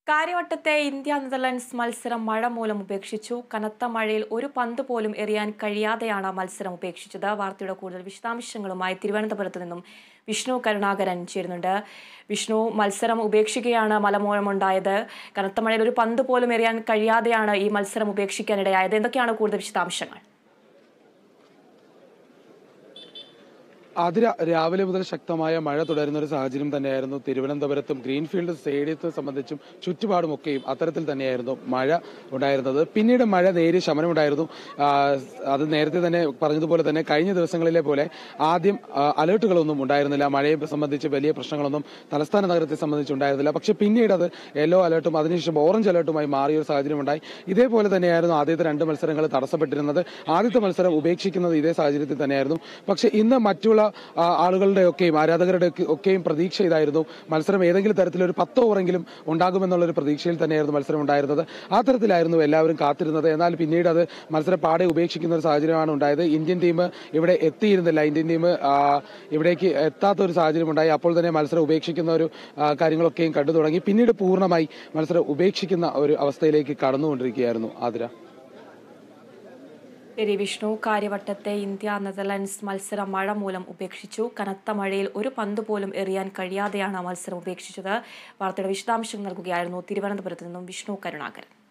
കാര്യവട്ടത്തെ India Netherlands മത്സരം മഴ മൂലം ഉപേക്ഷിച്ചു കനത്ത മഴയിൽ ഒരു പന്ത് പോലും എറിയാൻ കഴിയാതെയാണ് മത്സരം ഉപേക്ഷിച്ചത് വാർത്തയുടെ കൂടുതൽ വിശദാംശങ്ങളുമായി തിരുവനന്തപുരത്ത് നിന്നും വിഷ്ണു കരുണാകരൻ ചേരുന്നുണ്ട് വിഷ്ണു മത്സരം ഉപേക്ഷിക്കുകയാണ് മലമൂലമുണ്ടായത് കനത്ത മഴയിൽ ഒരു പന്ത് പോലും എറിയാൻ കഴിയാതെയാണ് ഈ മത്സരം ഉപേക്ഷിക്കാനിടയായത് എന്തൊക്കെയാണ് കൂടുതൽ വിശദാംശങ്ങൾ അതിര രാവിലെ മുതൽ ശക്തമായ മഴ തുടരുന്ന ഒരു സാഹചര്യം തന്നെയായിരുന്നു തിരുവനന്തപുരത്തും ഗ്രീൻഫീൽഡ് സ്റ്റേഡിയത്തെ സംബന്ധിച്ചും ചുറ്റുപാടുമൊക്കെയും അത്തരത്തിൽ തന്നെയായിരുന്നു മഴ ഉണ്ടായിരുന്നത് പിന്നീട് മഴ നേരിയ ശമനമുണ്ടായിരുന്നു ആ, അത് നേരത്തെ തന്നെ പറഞ്ഞതുപോലെ തന്നെ കഴിഞ്ഞ ദിവസങ്ങളിലെ പോലെ ആദ്യം ആ, അലേർട്ടുകളൊന്നും ഉണ്ടായിരുന്നില്ല മഴയെ സംബന്ധിച്ച് വലിയ പ്രശ്നങ്ങളൊന്നും തലസ്ഥാന നഗരത്തെ സംബന്ധിച്ച് ഉണ്ടായിരുന്നില്ല പക്ഷെ പിന്നീട് അത് യെല്ലോ അലേർട്ടും അതിനുശേഷം ഓറഞ്ച് അലേർട്ടുമായി മാറിയ ഒരു സാഹചര്യം ഉണ്ടായി ഇതേപോലെ തന്നെയായിരുന്നു ആദ്യത്തെ രണ്ട് മത്സരങ്ങൾ തടസ്സപ്പെട്ടിരുന്നത് ആദ്യത്തെ മത്സരം ഉപേക്ഷിക്കുന്നത് ഇതേ സാഹചര്യത്തിൽ തന്നെയായിരുന്നു പക്ഷെ ഇന്ന് മറ്റുള്ള ആ, ആളുകളുടെ ഒക്കെയും ആരാധകരുടെ ഒക്കെ- ഒക്കെയും പ്രതീക്ഷ ഇതായിരുന്നു മത്സരം ഏതെങ്കിലും തരത്തിലൊരു പത്ത് ഓവറെങ്കിലും ഉണ്ടാകുമെന്നുള്ള ഒരു പ്രതീക്ഷയിൽ തന്നെയായിരുന്നു മത്സരം ഉണ്ടായിരുന്നത് ആ തരത്തിലായിരുന്നു എല്ലാവരും കാത്തിരുന്നത് എന്നാൽ പിന്നീട് അത് മത്സരം പാടെ ഉപേക്ഷിക്കുന്ന ഒരു സാഹചര്യമാണ് ഉണ്ടായത് ഇന്ത്യൻ ടീം ഇവിടെ എത്തിയിരുന്നില്ല ഇന്ത്യൻ ടീം ഇവിടേക്ക് എത്താത്ത ഒരു സാഹചര്യം ഉണ്ടായി അപ്പോൾ തന്നെ മത്സരം ഉപേക്ഷിക്കുന്ന ഒരു ആ, കാര്യങ്ങളൊക്കെയും കണ്ടു തുടങ്ങി പിന്നീട് പൂർണ്ണമായി മത്സരം ഉപേക്ഷിക്കുന്ന ഒരു അവസ്ഥയിലേക്ക് കടന്നുകൊണ്ടിരിക്കുകയായിരുന്നു ആതിര ശരി വിഷ്ണു കാര്യവട്ടത്തെ ഇന്ത്യ നെതർലൻഡ്സ് മത്സരം മഴ മൂലം ഉപേക്ഷിച്ചു കനത്ത മഴയിൽ ഒരു പന്ത് പോലും എറിയാൻ കഴിയാതെയാണ് മത്സരം ഉപേക്ഷിച്ചത് വാർത്തയുടെ വിശദാംശം നൽകുകയായിരുന്നു തിരുവനന്തപുരത്ത് നിന്നും വിഷ്ണു കരുണാകരൻ